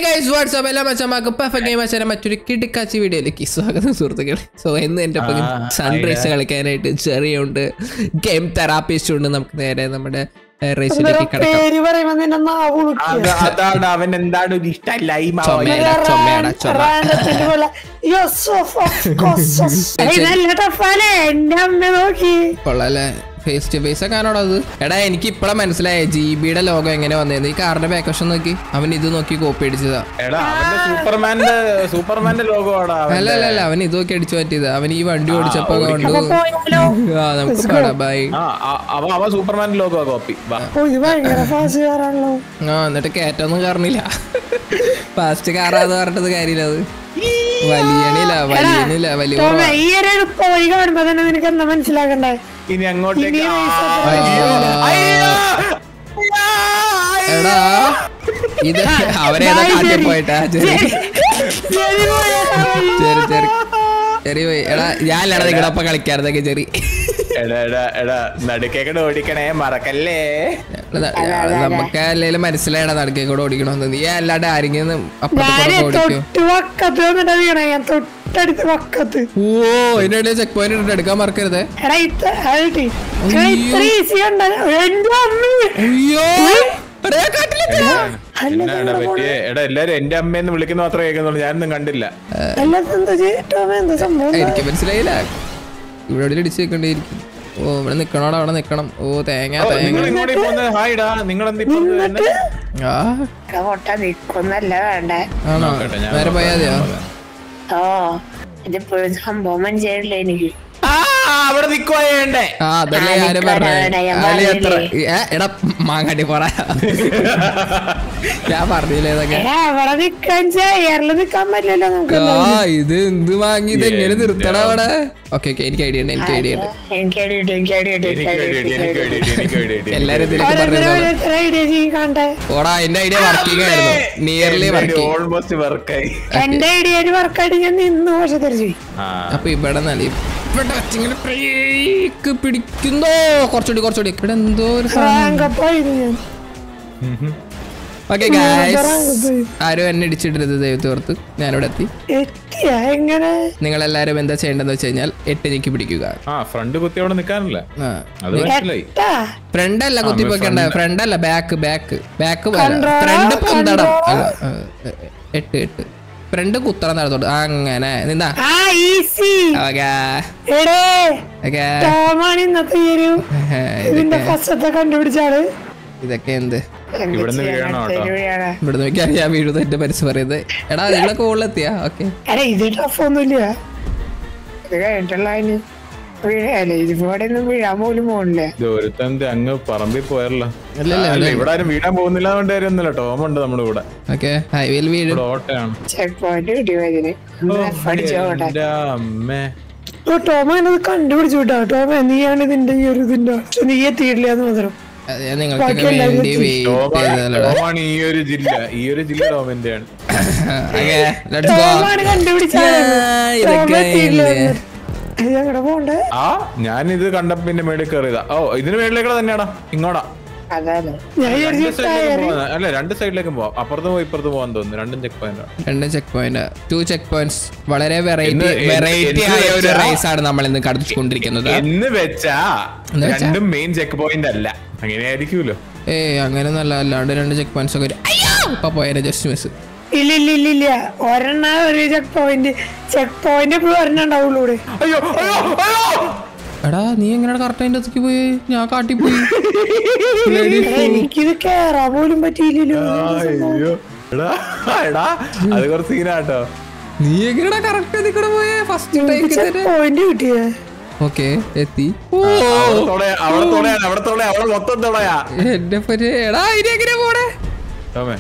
Guys WhatsApp എല്ലാ മച്ചമാർക്ക് perfect game അച്ഛനെ മറ്റൊരു കിടക്കാച്ചി വീഡിയോയിലേക്ക് സ്വാഗതം സുഹൃത്തുക്കളെ സോ ഇന്ന് എൻ്റെ ഒപ്പം സൺറൈസ് കളിക്കാനായിട്ട് ചെറിയുണ്ട് ഗെയിം തെറാപ്പിസ്റ്റ് ഉണ്ട് നമുക്ക് നേരെ നമ്മുടെ റേസിലേക്ക് കിടക്കാം പേര് പറയുമ്പോ നിന്റെ നാവ് ഉളുക്കുക. അത് അതാണ് അവൻ എന്താണ് ഒരു ഇഷ്ടമല്ലായ്മ ചുമയാടാ ചുമയാടാ ചുമ റാൻഡത്തിന്റെ പോലെ. Yes, of course, yes. ഏയ്, നല്ല ടഫാലേ എന്റെ അമ്മ നോക്കി കൊള്ളാല്ലേ ഫേസ് ടു ഫേസ് ഒക്കെ ആണോടാ അത് എടാ എനിക്ക് ഇപ്പഴാ മനസ്സിലായ ജി ബിയുടെ ലോഗോ എങ്ങനെ വന്നേന്ന് ഈ കാറിന്റെ ബാക്ക് വശം നോക്കി അവൻ ഇത് നോക്കി കോപ്പി അടിച്ചതാ എടാ അവന്റെ സൂപ്പർമാന്റെ സൂപ്പർമാന്റെ ലോഗോ ആടാ അവൻ. അല്ല അല്ല അല്ല അവൻ ഇത് നോക്കി അടിച്ചു പറ്റിയത് അവൻ ഈ വണ്ടി ഓടിച്ചപ്പോ കൊണ്ട് അപ്പൊ പോയാലോ ആ നമുക്ക് പാടാം ബൈ ആ ആ, അവ അവ സൂപ്പർമാന്റെ ലോഗോ കോപ്പി വാ ഓ ഇത് ഭയങ്കര ഫാസ്റ്റ് കാറാണല്ലോ ആ എന്നിട്ട് കയറ്റൊന്നും കാരണില്ല ഫാസ്റ്റ് കാറാന്ന് പറഞ്ഞത് കാര്യമില്ല അത് വലിയണില്ല വലിയണില്ല വലിയ ടോമേ, കുറവാ. ഈ ഒരു എളുപ്പ വഴി കാണുമ്പോ തന്നെ നിനക്ക് എന്താ മനസ്സിലാക്കണ്ടേ ഇനി അങ്ങോട്ടേക്ക് ഇനി ആ, race ഒക്കെ അയ്യോ, അയ്യോ, അയ്യോ. എടാ ഇത് അവരേതാ കാട്ടിൽ പോയിട്ടാ ചെറി ശരി, പോയാ വഴി. ചെറി ചെറി ചെറി പോയി എടാ ഞാനല്ലടാ നിങ്ങളുടെ ഒപ്പം കളിക്കാറുതൊക്കെ ചെറി എടാ എടാ എടാ നടുക്കേക്കടെ ഓടിക്കണേ മറക്കല്ലേ നമുക്ക് അല്ലെങ്കിലും മനസ്സിലായടാ നടക്കേ കൂടെ ഓടിക്കണമെന്ന് നീ അല്ലാണ്ട് ആരെങ്കിലും ഞാന് അപ്പുറത്തെ ഓടിക്കോ തൊട്ട് വക്കത്ത് വന്നിട്ടാ വീണേ ഞാൻ തൊട്ടടുത്ത് വക്കത്ത് ഓ ഇതിനിടെ ചെക്ക് പോയിന്റ് ഇട്ട് എടുക്കാൻ മറക്കരുത് എടാ ഇത്ര അഴട്ടി. എടാ, ഇത്ര ഈസി ഉണ്ട് എന്റെ അമ്മ അയ്യോ എടാ, ഞാൻ കാട്ടിലെത്തിയോ? എന്നാടാ പറ്റിയേ എടാ എല്ലാരും എന്റെ അമ്മയെന്ന് വിളിക്കുന്ന മാത്രമേ കേൾക്കുന്നുള്ളൂ ഞാനൊന്നും കണ്ടില്ല അല്ലാതെ എന്താ ചെയ്തിട്ടോമേ എന്താ സംഭവം എന്താ? എനിക്ക് മനസ്സിലായില്ല ഇവിടെ എവിടെയും ഇടിച്ച് വെക്കേണ്ടിയിരിക്കും ഓ ഇവിടെ നിക്കണോടാ അവിടെ നിക്കണം ഓ തേങ്ങ ഓ, നിങ്ങൾ തേങ്ങ ഇങ്ങോട്ടേ പോകുന്നത് ഹായിടാ നിങ്ങൾ എന്തിപ്പോ എന്നിട്ട് ആ എടാ, പൊട്ടാ നിക്കൊന്നല്ല വേണ്ടേ ആണോ നോക്കട്ടെ, ഞാൻ നേരെ പോയാ മതിയോ ഓ ഇതിപ്പോഴും സംഭവം മനസ്സിലായില്ല എനിക്ക് ആ അവിടെ നിക്കുവായേണ്ടേ ആ അതല്ലേ ആ, ഞാനും നിക്കാനാ, പറഞ്ഞേ ഞാൻ അതില് എത്ര പറഞ്ഞില്ലേ. ഏ, എടാ മാങ്ങാട്ടി പറ ഞാൻ പറഞ്ഞില്ലേ ഇതൊക്കെ എടാ അവിടെ നിക്കാൻ ചെയറിൽ നിക്കാൻ പറ്റില്ലല്ലോ നമുക്ക് ആ ഇത് എന്ത് വാങ്ങി ഇത് എങ്ങനെ നിർത്തടാ അവിടെ ഓക്കെ ഓക്കെ എനിക്ക് ഐഡിയ ഉണ്ട് എനിക്ക് ഐഡിയ ഉണ്ട് എനിക്ക് അടിയിട്ട് എനിക്ക് അടിയിട്ട് എനിക്ക് വേണ്ടി എനിക്ക് വേണ്ടി എനിക്ക് വേണ്ടി എല്ലാരും ഇതിലേക്ക് ഓരോരുത്തരും പറഞ്ഞത് ഓരോരുത്തരെ ഐഡിയ ചെയ്യും കാണട്ടെ ഓടാ എന്റെ ഐഡിയ വർക്കിംഗ് ആയിരുന്നു നിയർലി വർക്കിംഗ് ഓൾമോസ്റ്റ് വർക്കായി എന്റെ ഐഡിയ വർക്കായിട്ട് ഞാൻ നിന്നു പക്ഷെ തിരിച്ചു ആ അപ്പൊ ഇവിടെ നല്ല ഇവിടെ വെച്ചിങ്ങനെ ബ്രേക്ക് പിടിക്കുന്നോ കുറച്ചുകൂടി കുറച്ചുകൂടി ഇവിടെ എന്തോ ഒരു റാങ്കപ്പായിരുന്നു ഞാൻ ഓക്കെ ഗായ്സ് ആരും എന്നെ ഇടിച്ചിടരുത് ദൈവത്തോർത്ത് ഞാനിവിടെ എത്തി എത്തിയ എങ്ങനെ നിങ്ങൾ എല്ലാരും എന്താ ചെയ്യേണ്ടതെന്ന് വെച്ച് കഴിഞ്ഞാൽ എട്ട് ഞെക്കി പിടിക്കുക ആ ഫ്രണ്ട് കുത്തി അവിടെ നിക്കാനില്ല ആ അത് മനസ്സിലായി എട്ടാ ഫ്രണ്ട് അല്ല കുത്തി വെക്കണ്ട ഫ്രണ്ട് അല്ല back back back Control, front പൊന്തടം control. അല്ല ആ, എട്ട് എട്ട് ഫ്രണ്ട് കുത്തണം നടത്തോട്ട് അങ്ങനെ നിന്നാ ആ ഈസി ഓക്കെ എടേ ഓക്കെ ടോമാണ് ഇന്നത്തെ ഈ ഒരു ഇതിന്റെ ഫസ്റ്റത്തെ കണ്ടുപിടിച്ചാള് ഇതൊക്കെ എന്ത് ഇവിടുന്ന് വീഴണം കേട്ടോ. ഇവിടെ നോക്കിയാൽ ഞാൻ വീഴുന്നത് എന്റെ പരിസരം പറയുന്നത് എടാ നിങ്ങളെ കോളിലെത്തിയാ ഓക്കെ അല്ല ഇത് ടഫ് ഒന്നുമില്ല ഇത് കഴിഞ്ഞിട്ടുള്ള അതിന് വീഴല്ലേ ഇതിവിടെ ഒന്നും വീഴാൻ പോലും പോണില്ല ഇത് ഒരുത്തൻ ദേ അങ്ങ് പറമ്പിൽ പോയല്ലോ അല്ലല്ല, അല്ല ഇവിടെ ആരും വീടാൻ പോകുന്നില്ല അതുകൊണ്ട് കാര്യമൊന്നുമില്ല ടോമുണ്ട് നമ്മുടെ കൂടെ ഓക്കെ ഹൈവേയിൽ വീഴും ഇവിടെ ഓട്ടയാണ് ചെക്ക് പോയിന്റ് കിട്ടിയോ ഇതിന് പഠിച്ചോട്ടെ എന്റെ അമ്മേ ഓ ടോമ എന്നത് കണ്ടുപിടിച്ചു കേട്ടോ ടോമ നീയാണ് ഇതിന്റെ ഈ ഒരു ഇതിന്റെ പക്ഷെ നീ എത്തിയിട്ടില്ല എന്ന് മാത്രം അത് ഞാൻ നിങ്ങൾക്ക് വേണ്ടി വെയിറ്റ് ചെയ്തല്ലടാ ടോമാണ് ഈ ഒരു ജില്ല ഈ ഒരു ജില്ല ടോമിന്റെയാണ് ഓക്കെ ലെറ്റ്സ് ഗോ ടോമാണ് കണ്ടുപിടിച്ചാൽ ഇതൊക്കെ ഞങ്ങടെ പോണ്ടേ ആ ഞാൻ ഇത് കണ്ടപ്പോ പിന്നെ മേളിൽ കയറിയതാ ഓ ഇതിന് മേളിലേക്കൂടെ തന്നെയാടാ ഇങ്ങോട്ടാ അതാണ് ഞാൻ രണ്ട് വിചാരിച്ചു സൈഡിലേക്കും പോവാം അല്ല രണ്ട് സൈഡിലേക്കും പോവാം അപ്പുറത്ത് പോയി ഇപ്പുറത്ത് പോകാൻ തോന്നുന്നു രണ്ടും ചെക്ക് പോയിന്റ് രണ്ട് check point two check points വളരെ വെറൈറ്റി എന്ന് എന്ത് വെറൈറ്റി എന്ന് ആയ ഒരു വെച്ചാ- റേസ് ആണ് നമ്മൾ ഇന്ന് കടത്തിക്കൊണ്ടിരിക്കുന്നത് എന്ന് വെച്ചാ എന്ന് വെച്ചാ? രണ്ടും മെയിൻ ചെക്ക് പോയിന്റ് അല്ല അങ്ങനെ ആയിരിക്കുമല്ലോ ഏ അങ്ങനെ നല്ല അല്ലാണ്ട് രണ്ട് ചെക്ക് പോയിന്റ്സ് ഒക്കെ ഒരു- അയ്യോ ഇപ്പൊ പോയാലേ ജസ്റ്റ് മിസ് ഇല്ല ഇല്ല ഇല്ല ഇല്ല ഒരെണ്ണ ഒരു ചെക്ക് പോയിന്റ് ചെക്ക് പോയിന്റ് എപ്പോഴും ഒരെണ്ണം ഉണ്ടാവുള്ളൂ ഇവിടെ അയ്യോ അയ്യോ അയ്യോ എടാ നീ എങ്ങനെയാണ് കറക്റ്റ് അതിന്റെ അടുത്തേക്ക് പോയി ഞാൻ കാട്ടി പോയി എടാ, എനിക്കിത് കേറാൻ പോലും പറ്റിയില്ലല്ലോ അയ്യോ എടാ എടാ അത് കുറച്ച് സീനാട്ടോ നീ എങ്ങനെയാ കറക്റ്റ് അതിൽ കൂടെ പോയേ ഫസ്റ്റ് ടൈം ചെക്ക് പോയിന്റ് കിട്ടിയേ ഓക്കെ എത്തി ഓ അവിടെ തൊടയാ അവിടെ തൊടയാണ് അവിടെ തൊടയാ അവിടെ മൊത്തം തൊടയാ എന്റെ പൊരെ എടാ ഇനി എങ്ങനെ പോണേ ടോമേ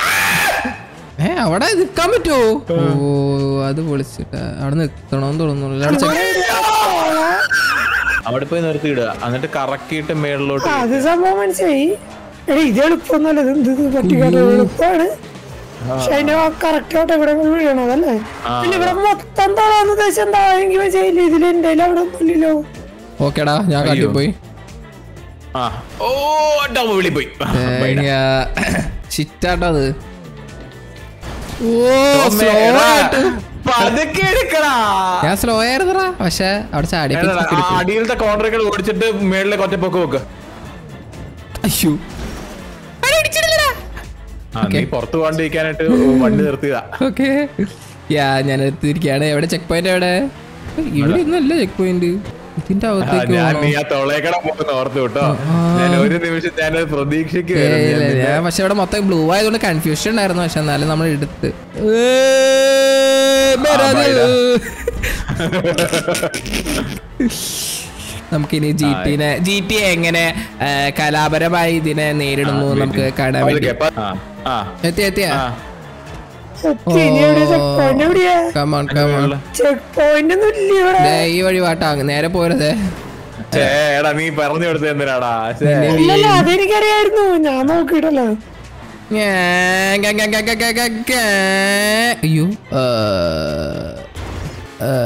ഏ അവിടെ നിക്കാൻ പറ്റുമോ ഓ അത് പൊളിച്ചിട്ടാ അവിടെ നിക്കണോന്ന് തോന്നുന്നു അവിടെ ചെക്ക് അവിടെ പോയി നിർത്തിയിടുക എന്നിട്ട് കറക്കിയിട്ട് മേളിലോട്ട് ആ, അത് സംഭവം മനസ്സിലായി എടാ ഇത് എളുപ്പമൊന്നുമല്ല ഇത് എന്ത് പറ്റിക്കാട്ടോ എളുപ്പമാണ് പക്ഷെ അതിന്റെ കറക്റ്റ് ആയിട്ട് ഇവിടെ വീഴണതല്ലേ പിന്നെ ഇവിടെ മൊത്തം തൊഴാന്ന് ഉദ്ദേശം എന്താ എനിക്ക് ചെയ്യില്ല ഇതിൽ എന്റെ അവിടെ ഒന്നുമില്ലല്ലോ ഓക്കേടാ ഞാൻ കാട്ടിപ്പോയി ആ ഓ ടോമ വിളി പോയി ഷിറ്റാട്ടോ അത് ഓ സ്ലോ ആയിട്ട് പതുക്കെ എടുക്കടാ ഞാൻ സ്ലോ ആയിരുന്നടാ പക്ഷെ അവിടെ ചാടി എടാ, ആ അടിയിലത്തെ കോൺട്രകൾ ഓടിച്ചിട്ട് മേളിലേക്ക് ഒറ്റപ്പൊക്കെ വെക്ക് അയ്യോ ആ, നീ പുറത്തു പോകാണ്ടിരിക്കാനായിട്ട് വണ്ടി നിർത്തിയതാ ഓക്കെ യാ ഞാൻ എടുത്തിരിക്കുകയാണ് എവിടെ ചെക്ക് പോയിന്റ് എവിടെ ഇവിടെ ഒന്നല്ല ചെക്ക് പോയിന്റ് ഇതിന്റെ ആ, അകത്തേക്ക് ഞാൻ പോകണം നീ ആ തൊളേക്കട പോകുന്ന ഓർത്തു കേട്ടോ ഞാൻ ഒരു നിമിഷം ഞാനത് പ്രതീക്ഷയ്ക്ക് ഏയ് ഇല്ല, ഇല്ല. പക്ഷെ ഇവിടെ മൊത്തം ബ്ലൂ ആയതുകൊണ്ട് കൺഫ്യൂഷൻ ഉണ്ടായിരുന്നു പക്ഷെ എന്നാലും നമ്മൾ എടുത്ത് നമുക്കിനി ജി ടിനെ ജി ടി എങ്ങനെ ആ, കലാപരമായി ഇതിനെ നേരിടുന്നു നമുക്ക് കാണാൻ വേണ്ടി ആ എത്തിയ എത്തിയ ആ സത്യം, ഇനി എവിടെയാ ചെക്ക് പോയിന്റ് എവിടെയാ കമോൺ കമോൺ ചെക്ക് പോയിന്റ് ഒന്നും ഇല്ല ഇവിടെ ഈ വഴി വാട്ടാ നേരെ പോരുതേ ഛേ, എടാ നീ പറഞ്ഞു കൊടുത്തത് എന്തിനാടാ ഛേ. ഇല്ലല്ല അതെനിക്കറിയായിരുന്നു ഞാൻ നോക്കിയിട്ടല്ലോ അയ്യോ ആ, ആ,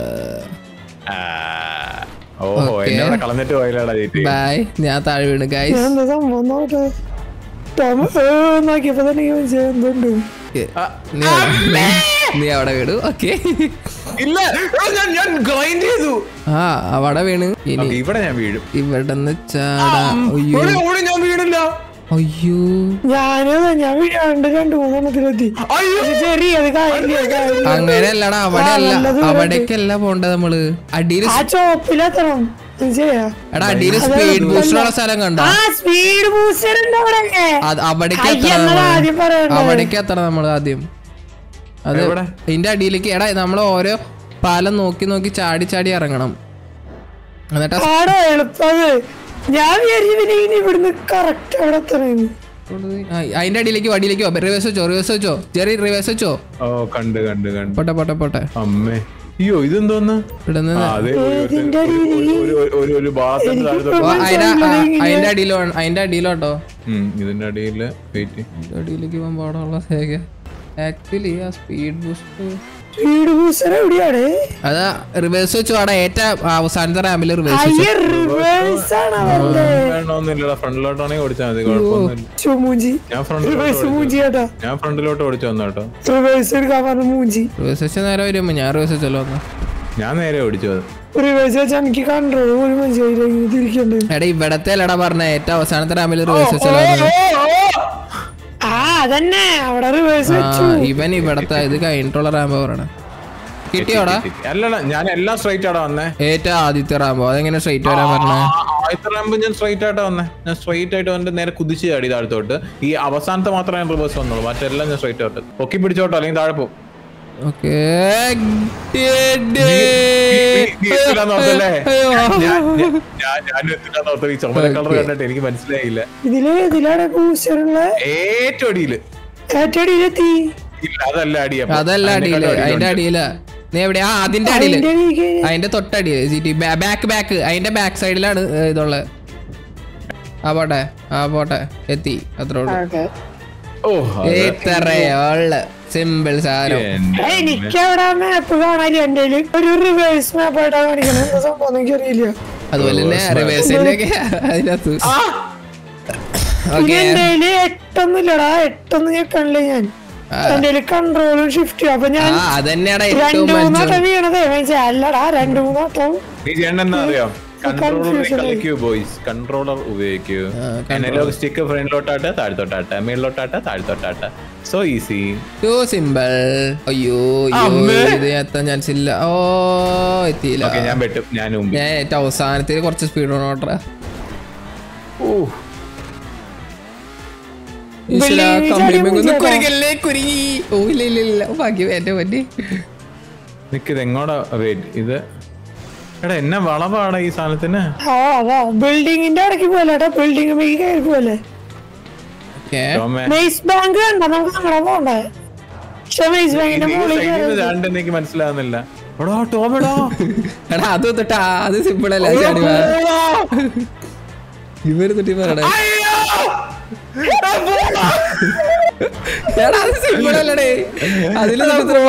ആ. ഓഹോ Okay. എന്നെ അവിടെ കളഞ്ഞിട്ട് പോയില്ലടാ ചേച്ചി ബൈ ഞാൻ താഴെ വീണ് ഗൈസ് ഞാൻ എന്താ സംഭവം നോക്കട്ടെ ടോം ഏ, നോക്കിയപ്പോ തന്നെ എനിക്ക് മനസ്സിലായി എന്തുണ്ട് നീ അവിടെ- നീ അവിടെ വീണു ഓക്കെ ഇല്ല എടാ, ഞാൻ ഞാൻ ഗ്രൈൻഡ് ചെയ്തു ആ അവിടെ വീണ് ഇനി Okay, ഇവിടെ ഞാൻ വീഴും ഇവിടെ നിന്ന് ചാടാ അയ്യോ ഇവിടെ ഇവിടെ ഞാൻ വീണില്ല അയ്യോ ഞാനും ഞാൻ വീഴാണ്ട് രണ്ടു മൂന്നെണ്ണത്തിലെത്തി അയ്യോ പക്ഷെ ചെറിയ അത് കാര്യമില്ല കാര്യമില്ല. അങ്ങനെയല്ലടാ അവിടെ അല്ല ആ, നല്ലത് അവിടേക്കല്ല പോണ്ടത് നമ്മള് അടിയിൽ ആ ചോപ്പിലെത്തണം മനസ്സിലായോ എടാ അടിയിൽ സ്പീഡ് ബൂസ്റ്ററുള്ള സ്ഥലം കണ്ടോ ആ സ്പീഡ് ബൂസ്റ്റർ ഉണ്ട് അവിടെ അത് അവിടേക്ക് അയ്യ, എത്തണം എന്നതാ നമ്മള്. ആദ്യം പറയണ്ടേ? അവിടേക്ക് എത്തണം നമ്മൾ ആദ്യം അത് എവിടെ? ഇതിന്റെ അടിയിലേക്ക് എടാ നമ്മൾ ഓരോ പാലം നോക്കി നോക്കി ചാടി ചാടി ഇറങ്ങണം എന്നിട്ട് ആ ആടോ എളുപ്പത് ഞാൻ വിചാരിച്ചു പിന്നെ ഇനി ഇവിടുന്ന് കറക്റ്റ് അവിടെ എത്തണേന്ന് ആ, അതിന്റെ അടിയിലേക്ക് വടിയിലേക്ക് റിവേഴ്സ് വെച്ചോ റിവേഴ്സ് വെച്ചോ ചെറിയ റിവേഴ്സ് വെച്ചോ ഓ കണ്ട് കണ്ട് കണ്ട് പോട്ടെ പോട്ടെ പോട്ടെ അമ്മേ അയ്യോ ഇതെന്തോന്ന് ഇവിടെ ആ, നിന്ന് അതെ ഒരു- ഏതിന്റെ ഒരു- ഒരു- ഒരു- ഒരു ഒരു ഭാഗത്തിന്റെ താഴത്തോട്ട് ഓ, അതിന്റെ ആ, അതിന്റെ അടിയിലോ അതിന്റെ അടിയിലോട്ടോ ഉം, ഇതിന്റെ അടിയില് വെയിറ്റ് ഇതിന്റെ അടിയിലേക്ക് പോകാൻ പാടുള്ള ആക്ച്വലി ആ സ്പീഡ് ബൂസ്റ്റ് സ്പീഡ് ബൂസ്റ്റർ എവിടെയാണ് അതാ റിവേഴ്സ് വെച്ചു അവിടെ ഏറ്റവും അവസാനത്തെ റാമ്പിൽ റിവേഴ്സ് വെച്ചു അയ്യ റിവേഴ്സ് ആണ് അവന്റെ വേണമെന്നില്ല ഫ്രണ്ടിലോട്ടാണെങ്കിൽ ഓടിച്ചാൽ മതി കുഴപ്പമൊന്നുമില്ല ചുമൂഞ്ചി ഞാൻ ഫ്രണ്ടിലോട്ട് റിവേഴ്സ് മൂഞ്ചി കേട്ടാ ഞാൻ ഫ്രണ്ടിലോട്ട് ഓടിച്ചു വന്നു കേട്ടോ റിവേഴ്സ് എടുക്കാൻ പറഞ്ഞ മൂഞ്ചി റിവേഴ്സ് വെച്ച നേരെ വരുമ്പോ ഞാൻ റിവേഴ്സ് വെച്ചല്ലോ ഒന്ന് ഞാൻ നേരെ ഓടിച്ചു അത് റിവേഴ്സ് വെച്ചാൽ എനിക്ക് കൺട്രോൾ പോലും മനസ്സിലായില്ല ഇങ്ങനെ തിരിക്കണ്ടേ എടാ ഇവിടത്തെ അല്ലടാ പറഞ്ഞ ഏറ്റവും അവസാനത്തെ റാമ്പിൽ റിവേഴ്സ് വെച്ചല്ലോ എന്ന്. ആ അതന്നെ അവിടെ റിവേഴ്സ് ആ വെച്ചു ഇവൻ ഇവിടത്തെ ഇത് കഴിഞ്ഞിട്ടുള്ള റാമ്പ് പറയണ കിട്ടിയോടാ അല്ലല്ല ഞാൻ എല്ലാം സ്ട്രൈറ്റ് ആടാ വന്നേ ഏറ്റവും ആദ്യത്തെ റാമ്പോ അതെങ്ങനെ സ്ട്രൈറ്റ് വരാൻ പറഞ്ഞ ആ, ആദ്യത്തെ റാമ്പ് ഞാൻ സ്ട്രൈറ്റ് ആയിട്ടാ വന്നേ ഞാൻ സ്ട്രൈറ്റ് ആയിട്ട് വന്നിട്ട് നേരെ കുതിച്ച് ചാടി താഴത്തോട്ട് ഈ അവസാനത്തെ മാത്രമേ ഞാൻ റിവേഴ്സ് വന്നുള്ളൂ മറ്റെല്ലാം ഞാൻ സ്ട്രൈറ്റ് ആയിട്ട് പൊക്കി പിടിച്ചോട്ടോ അല്ലെങ്കിൽ താഴെ പോകും ഓക്കെ ഈ ചുമല കളർ കണ്ടിട്ട് എനിക്ക് മനസ്സിലായില്ല ഇതില് ഇതിലാണ് ബൂസ്റ്ററുള്ള ഏറ്റവും അടിയില് ഏറ്റടിയിലെത്തി ഇല്ല അതല്ല അടിയ അതല്ല അടിയില് അതിന്റെ അടിയില നീ എവിടെയാ ആ അതിന്റെ അടിയില് അതിന്റെ അടിയിലേക്ക് അതിന്റെ തൊട്ടടിയില് ജി ടി ബാക്ക് ബാക്ക് അതിന്റെ ബാക്ക് സൈഡിലാണ് ഇതുള്ളത് ആ പോട്ടെ ആ പോട്ടെ എത്തി അത്രേ ഉള്ളൂ ഓക്കെ ഓ ഇത്രയുള്ള സിമ്പിൾ സാധനം എനിക്ക് അവിടെ മാപ്പ് കാണാനില്ല എന്റെ കയ്യില് ഒരു റിവേഴ്സ് മാപ്പ് ആയിട്ടാ കാണിക്കണത് എന്താ സംഭവം എനിക്കറിയില്ല അതുപോലെ തന്നെ റിവേഴ്സിന്റെ ഒക്കെ അതിനകത്ത് പിന്നെ ഓക്കെ എന്റെ കയ്യില് എട്ടൊന്നും ഇല്ലടാ എട്ടൊന്നും ഞെക്കണില്ല ഞാൻ എന്റെ കയ്യില് കൺട്രോളും ഷിഫ്റ്റും അപ്പൊ ഞാൻ ആ അതന്നെയാണ് ഏറ്റവും രണ്ടു മജ്ജ മൂന്നാട്ടം വീണതേ മനസ്സിലായി അല്ലടാ രണ്ടു മൂന്നാട്ടം നീ ചെയ്യണ്ടെന്നാ അറിയാം കൺട്രോളർ Confusion ആയി. കളിക്കൂ ബോയ്സ് കൺട്രോളർ ഉപയോഗിക്കൂ അനലോഗ് സ്റ്റിക്ക് ഫ്രണ്ടിലോട്ടാട്ടെ താഴ്ത്തോട്ടാട്ടെ മേളിലോട്ടാട്ടെ താഴ്ത്തോട്ടാട്ടെ സോ ഈസി ടു സിമ്പിൾ അയ്യോ അയ്യോ അമ്മേ. ഇത് എത്താൻ ചാൻസ് ഇല്ല ഓ എത്തിയില്ല ഓക്കെ ഞാൻ വെട്ടും ഞാൻ മുമ്പിൽ ഞാൻ ഏറ്റവും അവസാനത്തിൽ കുറച്ച് സ്പീഡ് ഓട്ടറ ഓ ഈശ്വരാ, വെള്ളി കമ്പിളിമേൽ ഒന്ന് ചാടി കുരുങ്ങല്ലേ, കുരുങ്ങി. ഓ, ഇല്ല, ഇല്ല, ഇല്ല. ഭാഗ്യം, എന്റെ പൊന്നേ. നിക്കിത് എങ്ങോട്ടാ വെയിറ്റ് ഇത് എടാ എന്നെ വളവാടാ ഈ സാധനത്തിന് ആ അതാ ബിൽഡിങ്ങിന്റെ ഇടയ്ക്ക് പോലെ ബിൽഡിംഗ് മേക്ക് കയറി പോലെ ഓക്കേ. ടോമേ മെയ്സ് ബാങ്ക് കണ്ട നമുക്ക് അങ്ങനെ പോണ്ടേ പക്ഷെ മെയ്സ് ബാങ്കിന്റെ മുകളിൽ കയറി രണ്ട് എനിക്ക് മനസ്സിലാവുന്നില്ല എടാ ടോമേടാ എടാ, അത് തൊട്ടാ, അത് സിമ്പിൾ അല്ല ചാടി വാ. ഇവര് തൊട്ടി പറയണേ എടാ അത് സിമ്പിൾ അല്ലടേ അതില്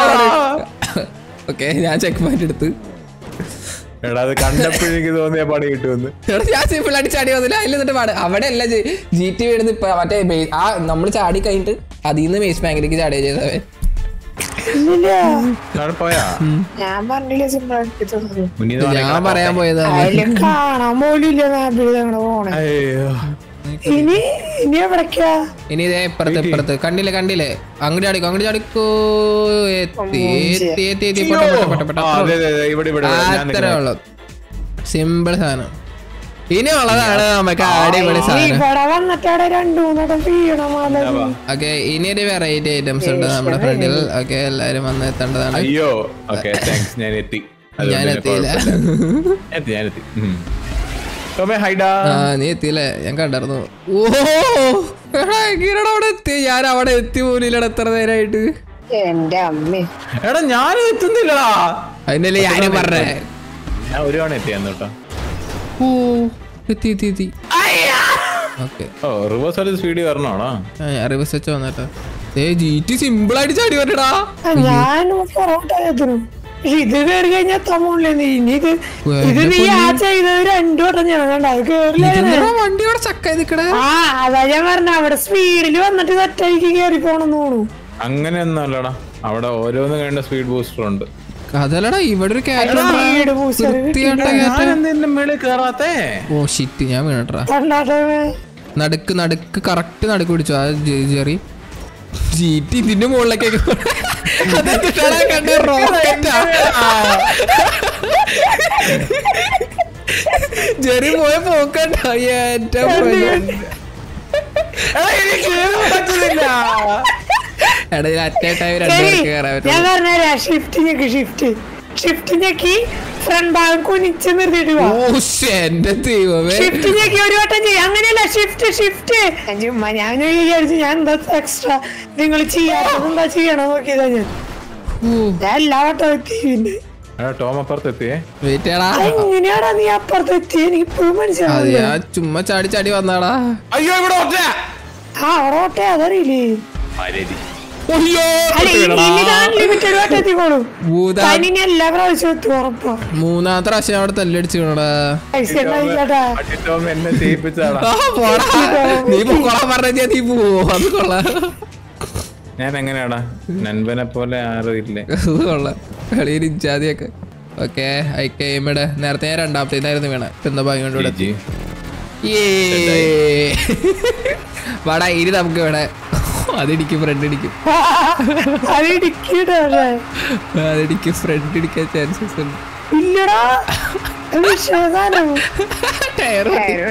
ഓക്കെ ഞാൻ ചെക്ക് പോയിന്റ് എടുത്ത് എടാ അത് കണ്ടപ്പോഴേക്ക് തോന്നിയ പണി കിട്ടുമെന്ന് എടാ ഞാൻ സിമ്പിൾ ആയിട്ട് ചാടി വന്നില്ല അതിൽ നിന്നിട്ട് പാട് അവിടെ അല്ല ജി ടി വീടുന്ന് ഇപ്പൊ മറ്റേ ബേ- ആ നമ്മൾ ചാടി കഴിഞ്ഞിട്ട് അതിൽ നിന്ന് മേസ് ബാങ്കിലേക്ക് ചാടിയ ചെയ്തവൻ ഇല്ലില്ല അവിടെ പോയാ ഞാൻ പറഞ്ഞില്ലേ സിമ്പിൾ അടുപ്പിച്ചത് മുന്നിൽ ഞാൻ പറയാൻ പോയതാണ് അതില് കാണാൻ പോലും ഇല്ല മാപ്പിൽ ഞങ്ങള് പോണേ അയ്യോ ഇനി ഇനി എവിടേക്കാ ഇനി ഇതേ ഇപ്പുറത്ത് ഇപ്പുറത്ത് കണ്ടില്ലേ കണ്ടില്ലേ അങ്ങോട്ട് ചാടിക്കോ അങ്ങോട്ട് ചാടിക്കോ എത്തി എത്തി എത്തി എത്തി പെട്ടോ പെട്ടോ പെട്ടോ പെട്ടോ ആ, അതെ അതെ അതെ, ഇവിടെ ഇവിടെ ഇവിടെ. ഞാൻ അത്രേ നിൽക്കുന്നത്. ഉള്ളു സിമ്പിൾ സാധനം ഇനി ഉള്ളതാണ് നമുക്ക് അടിപൊളി ഈ സാധനം ഇവിടെ വന്നിട്ട് അവിടെ രണ്ടു മൂന്നോട്ടം വീണം മല ഓക്കെ ഇനി ഒരു വെറൈറ്റി ഐറ്റംസ് ഉണ്ട് നമ്മുടെ ഫ്രണ്ടിൽ ഓക്കെ എല്ലാരും വന്ന് എത്തേണ്ടതാണ് അയ്യോ ഓക്കെ താങ്ക്സ് ഞാൻ എത്തി അതുകൊണ്ട് ഞാൻ പിന്നെ എത്തിയില്ല കുഴപ്പമില്ല. എത്തി ഞാൻ എത്തി ഉം. ടോമേ ഹൈഡാ ആ നീ എത്തിയില്ലേ ഞാൻ കണ്ടായിരുന്നു ഓ എടാ, എങ്ങനെയാടാ അവിടെ എത്തി ഞാൻ അവിടെ എത്തി പോലും ഇല്ലടാ എത്ര നേരമായിട്ട് എന്റെ അമ്മേ എടാ ഞാനും എത്തുന്നില്ലടാ അതിനല്ലേ ഞാനും പറഞ്ഞേ ഞാൻ ഒരു തവണ എത്തിയാന്ന് കേട്ടോ ഓ എത്തി എത്തി എത്തി ഓക്കെ ഓ റിവേഴ്സ് ആയിട്ട് സ്പീഡ് വരണോടാ റിവേഴ്സ് വെച്ച് വന്നേട്ടോ ഏ ജി ടി സിമ്പിൾ ആയിട്ട് ചാടി വരടാ ആ, ഞാൻ പൊറോട്ട എത്തണം ഇത് കേറി കഴിഞ്ഞാൽ തമ്മില്ലേ നീ ഇനി ഇത് ഇത് നീ ആ ചെയ്തത് രണ്ടു വട്ടം ഞാൻ കണ്ട അത് കേറില്ല ഇതെന്താടാ വണ്ടി അവിടെ ചക്കായി നിക്കണേ ആ അതാ ഞാൻ പറഞ്ഞ അവിടെ സ്പീഡിൽ വന്നിട്ട് തെറ്റായിക്ക് കേറി പോണെന്ന് തോന്നുന്നു അങ്ങനെയൊന്നും അല്ലടാ അവിടെ ഓരോന്ന് കഴിഞ്ഞ സ്പീഡ് ബൂസ്റ്റർ ഉണ്ട് അതല്ലടാ ഇവിടെ ഒരു കയറ്റം സ്പീഡ് ബൂസ്റ്റർ വൃത്തിയായിട്ട കയറ്റം എന്റെ മേളിൽ കേറാത്തേ ഓ ഷിറ്റ് ഞാൻ വീണട്ടാ കണ്ടാട്ടേ നടുക്ക് നടുക്ക് കറക്റ്റ് നടുക്ക് പിടിച്ചു ആ ജെ- ജെറി ജീറ്റി ഇതിന്റെ മുകളിലേക്കൊക്കെ അതെന്തിട്ടാടാ കണ്ടേ? റോക്കറ്റാ? ജെറി പോയ പോക്കണ്ട ഏറ്റവും എടാ അറ്റേ ടൈം രണ്ടുപേർക്ക് കയറാൻ പറ്റും ഞാൻ പറഞ്ഞുതരാം ഷിഫ്റ്റ് ഞെക്കി ഷിഫ്റ്റ് ഷിഫ്റ്റ് ഞെക്കി ഫ്രണ്ട് ഭാഗം കുനിച്ച് നിർത്തിയിട്ട് ഓ പോവാ ശ്ശെ, എന്റെ ദൈവമേ ഷിഫ്റ്റ് ഞെക്കി ഒരു വട്ടം ചെയ്യും അങ്ങനെയല്ല ഷിഫ്റ്റ് ഷിഫ്റ്റ് ചുമ്മാ ഞാൻ വിചാരിച്ചു ഞാൻ എന്താ എക്സ്ട്രാ നിങ്ങൾ ചെയ്യാത്തത് എന്താ ചെയ്യണം നോക്കിയതാ ഞാൻ ഓ ഞാൻ എല്ലാ വട്ടം എത്തി പിന്നെ എടാ ടോം അപ്പുറത്ത് എത്തിയേ വെയിറ്റ് ചെയ്യടാ എങ്ങനെയാടാ നീ അപ്പുറത്ത് എത്തി എനിക്ക് ഇപ്പോഴും അത് മനസ്സിലാവില്ല ഞാൻ ചുമ്മാ ചാടി ചാടി വന്നാടാ അയ്യോ ഇവിടെ ഒറ്റ ആ അവിടെ ഓട്ടെ അതറിയില്ലേ അയ്യോ അല്ല ഇനി ഞാൻ ലിമിറ്റഡ് വട്ടം എത്തിക്കോളും ഭൂതാ ഞാൻ ഇനി എല്ലാ പ്രാവശ്യവും എത്തും ഉറപ്പാ മൂന്നാമത്തെ പ്രാവശ്യം അവിടെ തല്ലടിച്ചു വീണടാ പൈസ ഉണ്ടായില്ലാട്ടാ അടി ടോം എന്നെ ചെയ്യിപ്പിച്ചാടാ ആ, പോടാ. നീ പൊക്കോളാൻ പറഞ്ഞാ നീ പോവോ അത് കൊള്ളാം ഞാൻ എങ്ങനെയാടാ നൻപനെ പോലെ ആരും ഇല്ലേ അത് കൊള്ളാം കളിയിൽ ഇജാതിയൊക്കെ ഓക്കെ ഐക്കൈമയുടെ നേരത്തെ ഞാൻ രണ്ടാമത്തെ ഇതായിരുന്നു വീണ എന്താ ഭാഗ്യം കൊണ്ട് ഇവിടെ ജി ഏ വാടാ ഇനി നമുക്ക് വേണേ അതിടിക്കും ഫ്രണ്ട് ഇടിക്കും അത് ഇടുക്കിയുടെ അതിടിക്കും ഫ്രണ്ട് ഇടിക്കാൻ ചാൻസസ് ഉണ്ട് ഇല്ലടാ അത് വിശ്വാസാനോ ടയർ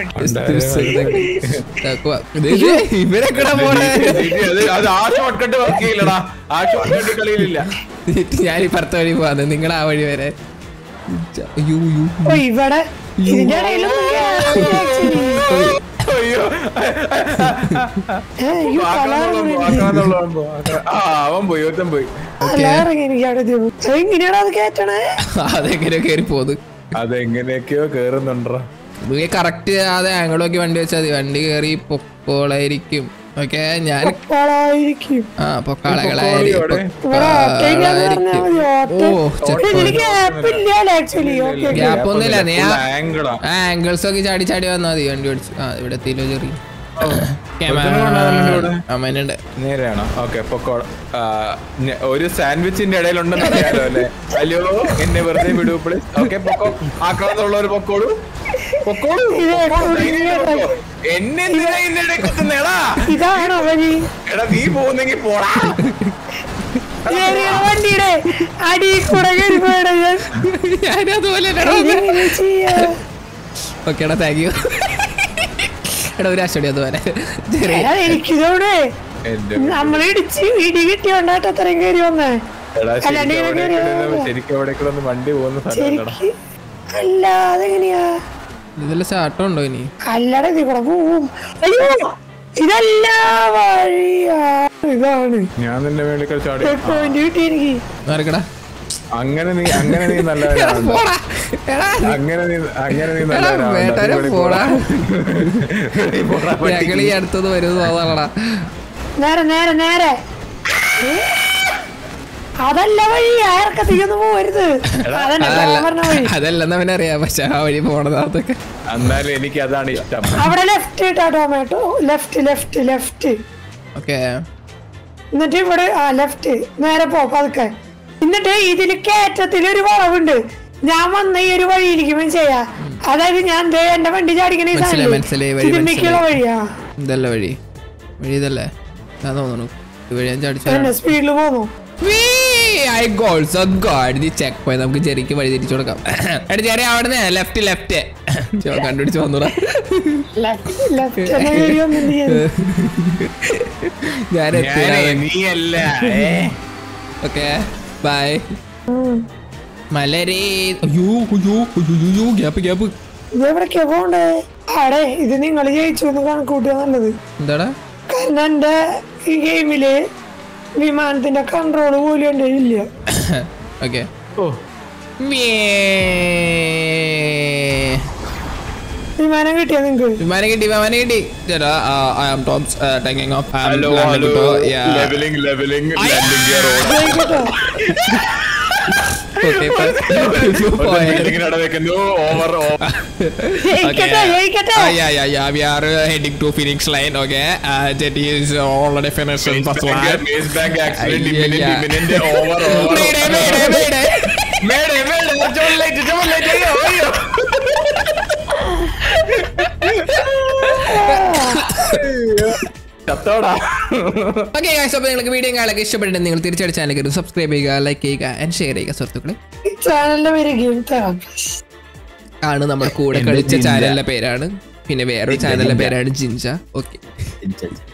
ഇവരൊക്കെ പോണേ അത് അത് ആ ഷോർട്ട് കട്ട് വർക്ക് ചെയ്യില്ലടാ ആ ഷോർട്ട് കട്ട് കളിയിലില്ല ഞാൻ ഈ പുറത്ത വഴി പോവാന്ന് നിങ്ങൾ ആ വഴി വരെ അയ്യോ അയ്യോ ഓ ഇവിടെ ഇതിന്റെ ഇടയിലൊന്നും അയ്യോ കലാറങ്ങി ആക്കാന്നുള്ളവൻ പോ, ആക്കാ- ആ അവൻ പോയി ഒരുത്തൻ പോയി എനിക്ക് അവിടെ ഇത് എങ്ങനെയാടാ അത് കേട്ടണേ അതെങ്ങനെ കയറി പോന്ന് അതെങ്ങനെയൊക്കെയോ കേറുന്നുണ്ടോ നീ കറക്റ്റ് അതെ ആംഗിൾ നോക്കി വണ്ടി വെച്ചാൽ മതി വണ്ടി കയറി പൊക്കോളായിരിക്കും ഓക്കെ ഞാൻ പൊക്കോളായിരിക്കും ആ പൊക്കാളകളായിരിക്കും ഇവിടെ ഇവിടെ ഓട്ടോയില്ലാന്ന് പറഞ്ഞാൽ മതി ഓ ഓട്ടോ ഇതിന് ഗ്യാപ്പ് ഇല്ല ആക്ച്വലി ഓക്കെ ഗ്യാപ്പ് ഒന്നുമില്ല നീ ആ ആംഗിളാ ആംഗിൾസ് ഒക്കെ ചാടി ചാടി വന്നാൽ മതി വണ്ടി ഓടിച്ചു ആ ഇവിടെ എത്തിയില്ലോ ചെറിയ ഇവിടെ? അമ്മേനുണ്ട് നേരെയാണോ ഓക്കെ പൊക്കോ ആ, ഞ- ഒരു സാൻഡ്വിച്ചിന്റെ ഇടയിലുണ്ടെന്ന് അറിയാലോ അല്ലേ അയ്യോ എന്നെ വെറുതെ വിടൂ പ്ലീസ് ഓക്കെ പൊക്കോ ആക്രാന്തമുള്ളവർ പൊക്കോളൂ പൊക്കോളൂ ഇത് പൊക്കോ, ഒരു ധൈര്യമായിട്ട് ഇങ്ങനെ പൊക്കോ. എന്നെ എന്തിനാ ഇതിന്റെ ഇടയിൽ കുത്തുന്നേടാ ഇതാണോ വഴി എടാ നീ പോകുന്നെങ്കിൽ പോടാ ചെറിയ വണ്ടിയുടെ അടി കൂടെ കയറി പോയടാ ഞാൻ ഞാനും അതുപോലെ ഇതെങ്ങനെ ചെയ്യാ ഓക്കെ എടാ താങ്ക് യു എടാ ഒരു അശ്വടി അതുപോലെ ചെറിയ എടാ എനിക്കിതോടെ എന്റെ നമ്മൾ ഇടിച്ച് ഇടി കിട്ടിയോണ്ടാട്ടോ അത്രയും കയറി വന്നേ എടാ അല്ലാണ്ട് ശരിക്കും ഇങ്ങനെ അവിടെ കയറി കൂടെ- ശരിക്കും അവിടെ കൂടെ ഒന്ന് വണ്ടി പോകുന്ന സ്ഥലമല്ലടാ ശരിക്ക് അല്ല അതെങ്ങനെയാ ഇതിൽ ചാട്ടം ഉണ്ടോ ഇനി അല്ലട ഇത് കൂടെ പോവും അയ്യോ ഇതല്ല വഴിയാ ഇതാണ് ഞാൻ നിന്റെ മേളിൽ കൂടെ ചാടി പോയിന്റ് കിട്ടി എനിക്ക് നടക്കടാ അങ്ങനെ നീ അങ്ങനെ നീ നല്ലവനാണ് പോടാ എടാ അങ്ങനെ നീ അങ്ങനെ നീ എടാ, വേട്ടാരെ പോടാ. നല്ലവനാണ് ഞങ്ങൾ ഈ അടുത്തത് വരുന്നത് തോന്നാളടാ നേരെ നേരെ നേരെ ഏ? അതല്ല വഴി അയർക്കത്തേക്കൊന്നും പോവരുത് അതന്നെ അതല്ല ഞാൻ പറഞ്ഞ വഴി അതല്ലെന്ന് അവനറിയാം പക്ഷെ ആ വഴി പോണത് അതൊക്കെ എന്നാലും എനിക്ക് അതാണ് ഇഷ്ടം അവിടെ ലെഫ്റ്റ് ഇട്ടാ tomato left left left okay എന്നിട്ട് ഇവിടെ ആ ലെഫ്റ്റ് നേരെ പോ പതുക്കെ എന്നിട്ട് ഇതില് കയറ്റത്തിൽ ഒരു വളവുണ്ട് ഞാൻ വന്ന ഈ ഒരു വഴിയിലേക്ക് ചെയ്യാ അതായത് ഞാൻ ദേ എന്റെ വണ്ടി ചാടിക്കണ ഈ മനസ്സിലായി, സാധനം മനസ്സിലായി, വഴി ഇതിമ്മക്കുള്ള വഴിയാ ഇതല്ല വഴി വഴി ഇതല്ലേ ഞാൻ തോന്നുന്നു ഈ വഴി ഞാൻ ചാടിച്ചു എന്നെ സ്പീഡിൽ പോന്നു ഐ ഗോൾസ് ഗോഡ് ഈ ചെക്ക് പോയി നമുക്ക് ചെറിക്ക് വഴി തിരിച്ചു കൊടുക്കാം എടാ ചെറിയ അവിടെ ലെഫ്റ്റ് ലെഫ്റ്റ് കണ്ടുപിടിച്ച് വന്നൂടാ ലെഫ്റ്റ് ലെഫ്റ്റ് എന്ന വഴി ഒന്നും ചെയ്തു ഞാൻ ഞാനേ നീയല്ല ഏ ഓക്കെ ബൈ മലരേ അയ്യോ അയ്യോ അയ്യോ അയ്യോ ഗ്യാപ്പ് ഗ്യാപ്പ് ഇത് എവിടേക്കാ പോണ്ടേ ആടെ ഇത് നിങ്ങൾ ജയിച്ചു എന്ന് കണക്കൂട്ടുക നല്ലത് എന്താടാ കാരണം എന്റെ ഈ ഗെയിമില് വിമാനത്തിന്റെ കൺട്രോൾ പോലും എന്റെ ഇല്ല ഓക്കെ ഓ വിമാനം കിട്ടിയ നിങ്ങക്ക് വിമാനം കിട്ടി വിമാനം കിട്ടി ചേട്ടാ I am Tom's taking off hello hello leveling leveling landing gear ജയിക്കട്ടെ ഇങ്ങനെ വെക്കുന്നു ഓവർ ജയിക്കട്ടെ ജയിക്കട്ടെ we are uh, heading to Phoenix line, okay? Uh, that is already finished in first line. Base bank accident അയ്യ, imminent അയ്യ. Imminent over over Mayday, mayday, mayday. Mayday mayday John light John light അയ്യോ അയ്യോ ചത്തോടാ Okay, guys, അപ്പോൾ നിങ്ങൾക്ക് video കാണാനൊക്കെ ഇഷ്ടപ്പെട്ടിട്ട് നിങ്ങൾ തീർച്ചയായിട്ടും channel കയറി സബ്സ്ക്രൈബ് ചെയ്യുക ലൈക്ക് ചെയ്യുക ആൻഡ് ഷെയർ ചെയ്യുക സുഹൃത്തുക്കളെ ഈ ചാനലിന്റെ പേര് ഗെയിം തെറാപ്പി ആണ് നമ്മുടെ കൂടെ എന്റെ കളിച്ച ജിൻജ. ചാനലിന്റെ പേരാണ് പിന്നെ വേറൊരു ചാനലിന്റെ പേരാണ് ജിൻജ ഓക്കെ